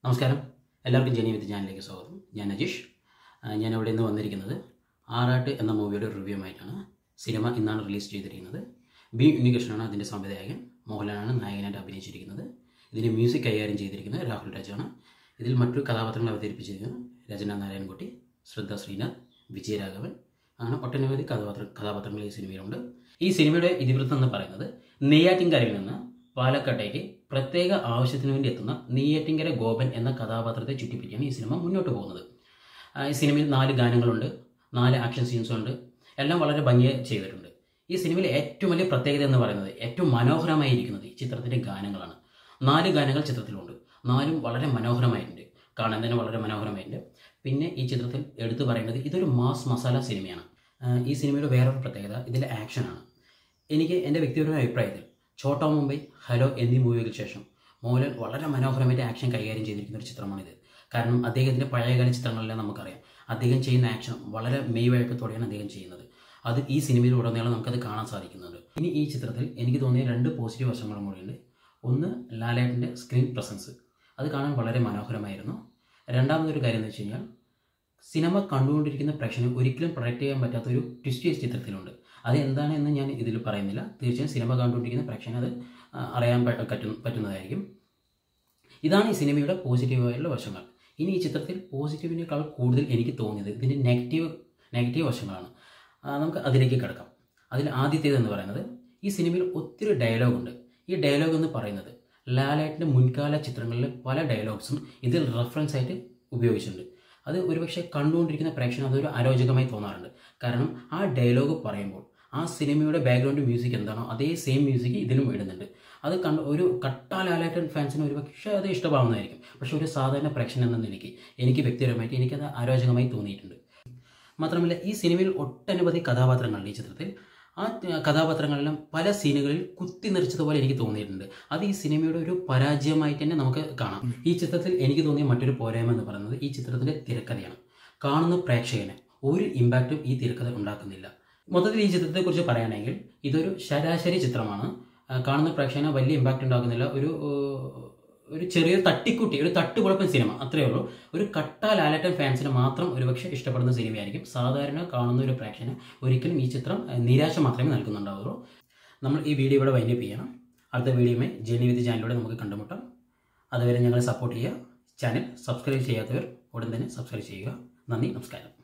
നമസ്കാരം എല്ലാവർക്കും ജനി വിത്ത് ചാനലിലേക്ക് സ്വാഗതം ഞാൻ അജീഷ് ആ, ഞാൻ ഇവിടെ നിന്ന് വന്നിരിക്കുന്നത് ആറാട്ട് എന്ന മൂവിയുടെ റിവ്യൂ ആയിട്ടാണ് സിനിമ ഇന്നാണ് റിലീസ് ചെയ്തിരിക്കുന്നത് ബി ഉണ്ണികൃഷ്ണനാണ് അതിൻ്റെ സംവിധായകൻ മോഹൻലാലാണ് നായകനായിട്ട് അഭിനയിച്ചിരിക്കുന്നത് ഇതിൻ്റെ മ്യൂസിക് കൈകാര്യം ചെയ്തിരിക്കുന്നത് രാഹുൽ രാജാണ് ഇതിൽ മറ്റു കഥാപാത്രങ്ങൾ അവതരിപ്പിച്ചിരിക്കുന്നത് രചന നാരായണൻകുട്ടി ശ്രദ്ധ ശ്രീനാഥ് വിജയരാഘവൻ അങ്ങനെ ഒട്ടനവധി കഥാപാത്ര കഥാപാത്രങ്ങൾ ഈ സിനിമയിലുണ്ട് ഈ സിനിമയുടെ ഇതിവൃത്തം എന്ന് പറയുന്നത് നെയ്യാറ്റിൻകരയിൽ നിന്ന് പാലക്കാട്ടേക്ക് പ്രത്യേക ആവശ്യത്തിന് വേണ്ടി എത്തുന്ന നെയ്യാറ്റിൻകര ഗോപൻ എന്ന കഥാപാത്രത്തെ ചുറ്റിപ്പറ്റിയാണ് ഈ സിനിമ മുന്നോട്ട് പോകുന്നത് ആ, ഈ സിനിമയിൽ നാല് ഗാനങ്ങളുണ്ട് നാല് ആക്ഷൻ സീൻസും ഉണ്ട് എല്ലാം വളരെ ഭംഗിയായി ചെയ്തിട്ടുണ്ട് ഈ സിനിമയിലെ ഏറ്റവും വലിയ പ്രത്യേകത എന്ന് പറയുന്നത് ഏറ്റവും മനോഹരമായിരിക്കുന്നത് ഈ ചിത്രത്തിൻ്റെ ഗാനങ്ങളാണ് നാല് ഗാനങ്ങൾ ചിത്രത്തിലുണ്ട് നാലും വളരെ മനോഹരമായിട്ടുണ്ട് കാണാൻ തന്നെ വളരെ മനോഹരമായിട്ടുണ്ട് പിന്നെ ഈ ചിത്രത്തിൽ എടുത്തു പറയേണ്ടത് ഇതൊരു മാസ് മസാല സിനിമയാണ് ആ, ഈ സിനിമയുടെ വേറൊരു പ്രത്യേകത ഇതിലെ ആക്ഷനാണ് എനിക്ക് എൻ്റെ വ്യക്തിപരമായ അഭിപ്രായത്തിൽ ഛോട്ടാ മുംബൈ ഹലോ എന്നീ മൂവികൾക്ക് ശേഷം മോഹൻലാൽ വളരെ മനോഹരമായിട്ട് ആക്ഷൻ കൈകാര്യം ചെയ്തിരിക്കുന്ന ഒരു ചിത്രമാണിത് കാരണം അദ്ദേഹത്തിൻ്റെ പഴയകാല ചിത്രങ്ങളെല്ലാം നമുക്കറിയാം അദ്ദേഹം ചെയ്യുന്ന ആക്ഷൻ വളരെ മെയ്വഴക്കത്തോടെയാണ് അദ്ദേഹം ചെയ്യുന്നത് അത് ഈ സിനിമയിൽ ഉടനീളം നമുക്കത് കാണാൻ സാധിക്കുന്നുണ്ട് ഇനി ഈ ചിത്രത്തിൽ എനിക്ക് തോന്നിയ രണ്ട് പോസിറ്റീവ് വശങ്ങളും കൂടിയുണ്ട് ഒന്ന് ലാലേട്ടൻ്റെ സ്ക്രീൻ പ്രസൻസ് അത് കാണാൻ വളരെ മനോഹരമായിരുന്നു രണ്ടാമതൊരു കാര്യം എന്ന് വെച്ച് കഴിഞ്ഞാൽ സിനിമ കണ്ടുകൊണ്ടിരിക്കുന്ന പ്രേക്ഷകന് ഒരിക്കലും പ്രൊഡക്റ്റ് ചെയ്യാൻ പറ്റാത്ത ഒരു ട്വിസ്റ്റ് ഈ ചിത്രത്തിലുണ്ട് അത് എന്താണ് എന്ന് ഞാൻ ഇതിൽ പറയുന്നില്ല തീർച്ചയായും സിനിമ കണ്ടുകൊണ്ടിരിക്കുന്ന പ്രേക്ഷകന് അത് ആ, അറിയാൻ പ- പറ്റും പറ്റുന്നതായിരിക്കും ഇതാണ് ഈ സിനിമയുടെ പോസിറ്റീവായുള്ള വശങ്ങൾ ഇനി ഈ ചിത്രത്തിൽ പോസിറ്റീവിനേക്കാൾ കൂടുതൽ എനിക്ക് തോന്നിയത് ഇതിൻ്റെ നെഗറ്റീവ് നെഗറ്റീവ് വശങ്ങളാണ് ആ, നമുക്ക് അതിലേക്ക് കിടക്കാം അതിൽ ആദ്യത്തേത് എന്ന് പറയുന്നത് ഈ സിനിമയിൽ ഒത്തിരി ഡയലോഗുണ്ട് ഈ ഡയലോഗ് എന്ന് പറയുന്നത് ലാലേട്ടിൻ്റെ മുൻകാല ചിത്രങ്ങളിലെ പല ഡയലോഗ്സും ഇതിൽ റെഫറൻസ് ആയിട്ട് ഉപയോഗിച്ചിട്ടുണ്ട് അത് ഒരുപക്ഷെ കണ്ടുകൊണ്ടിരിക്കുന്ന പ്രേക്ഷകന് അതൊരു അരോചകമായി തോന്നാറുണ്ട് കാരണം ആ ഡയലോഗ് പറയുമ്പോൾ ആ സിനിമയുടെ ബാക്ക്ഗ്രൗണ്ട് മ്യൂസിക് എന്താണോ അതേ സെയിം മ്യൂസിക് ഇതിലും ഇടുന്നുണ്ട് അത് കണ്ട് ഒരു കട്ടാ ലാലേട്ടൻ ഫാൻസിന് ഒരു പക്ഷേ അത് ഇഷ്ടമാവുന്നതായിരിക്കും പക്ഷെ ഒരു സാധാരണ പ്രേക്ഷകൻ എന്ന നിലയ്ക്ക് എനിക്ക് വ്യക്തിപരമായിട്ട് എനിക്കത് അരോചകമായി തോന്നിയിട്ടുണ്ട് മാത്രമല്ല ഈ സിനിമയിൽ ഒട്ടനവധി കഥാപാത്രങ്ങളുണ്ട് ഈ ചിത്രത്തിൽ ആ ഏർ, കഥാപാത്രങ്ങളെല്ലാം പല സീനുകളിൽ കുത്തി നിറച്ചതുപോലെ എനിക്ക് തോന്നിയിട്ടുണ്ട് അത് ഈ സിനിമയുടെ ഒരു പരാജയമായിട്ട് തന്നെ നമുക്ക് കാണാം ഈ ചിത്രത്തിൽ എനിക്ക് തോന്നിയ മറ്റൊരു പോരായ്മ എന്ന് പറയുന്നത് ഈ ചിത്രത്തിൻ്റെ തിരക്കഥയാണ് കാണുന്ന പ്രേക്ഷകന് ഒരു ഇമ്പാക്റ്റും ഈ തിരക്കഥ ഉണ്ടാക്കുന്നില്ല മൊത്തത്തിൽ ഈ ചിത്രത്തെക്കുറിച്ച് പറയുകയാണെങ്കിൽ ഇതൊരു ശരാശരി ചിത്രമാണ് ആ, കാണുന്ന പ്രേക്ഷകന് വലിയ ഇമ്പാക്റ്റ് ഉണ്ടാക്കുന്നില്ല ഒരു ഏർ, ഒരു ചെറിയ തട്ടിക്കുട്ടി ഒരു തട്ടുകുഴപ്പൻ സിനിമ അത്രയേ ഉള്ളൂ ഒരു കട്ട ലാലറ്റൻ ഫാൻസിന് മാത്രം ഒരുപക്ഷെ ഇഷ്ടപ്പെടുന്ന സിനിമയായിരിക്കും സാധാരണ കാണുന്ന ഒരു പ്രേക്ഷകന് ഒരിക്കലും ഈ ചിത്രം ഏഹ്, നിരാശ മാത്രമേ നൽകുന്നുണ്ടാവുള്ളൂ നമ്മൾ ഈ വീഡിയോ ഇവിടെ വൈൻഡപ്പ് ചെയ്യണം അടുത്ത വീഡിയോയുമായി ജെനി വിത്ത് ചാനലിലൂടെ നമുക്ക് കണ്ടുമുട്ടാം അതുവരെ ഞങ്ങളെ സപ്പോർട്ട് ചെയ്യുക ചാനൽ സബ്സ്ക്രൈബ് ചെയ്യാത്തവർ ഉടൻ തന്നെ സബ്സ്ക്രൈബ് ചെയ്യുക നന്ദി നമസ്കാരം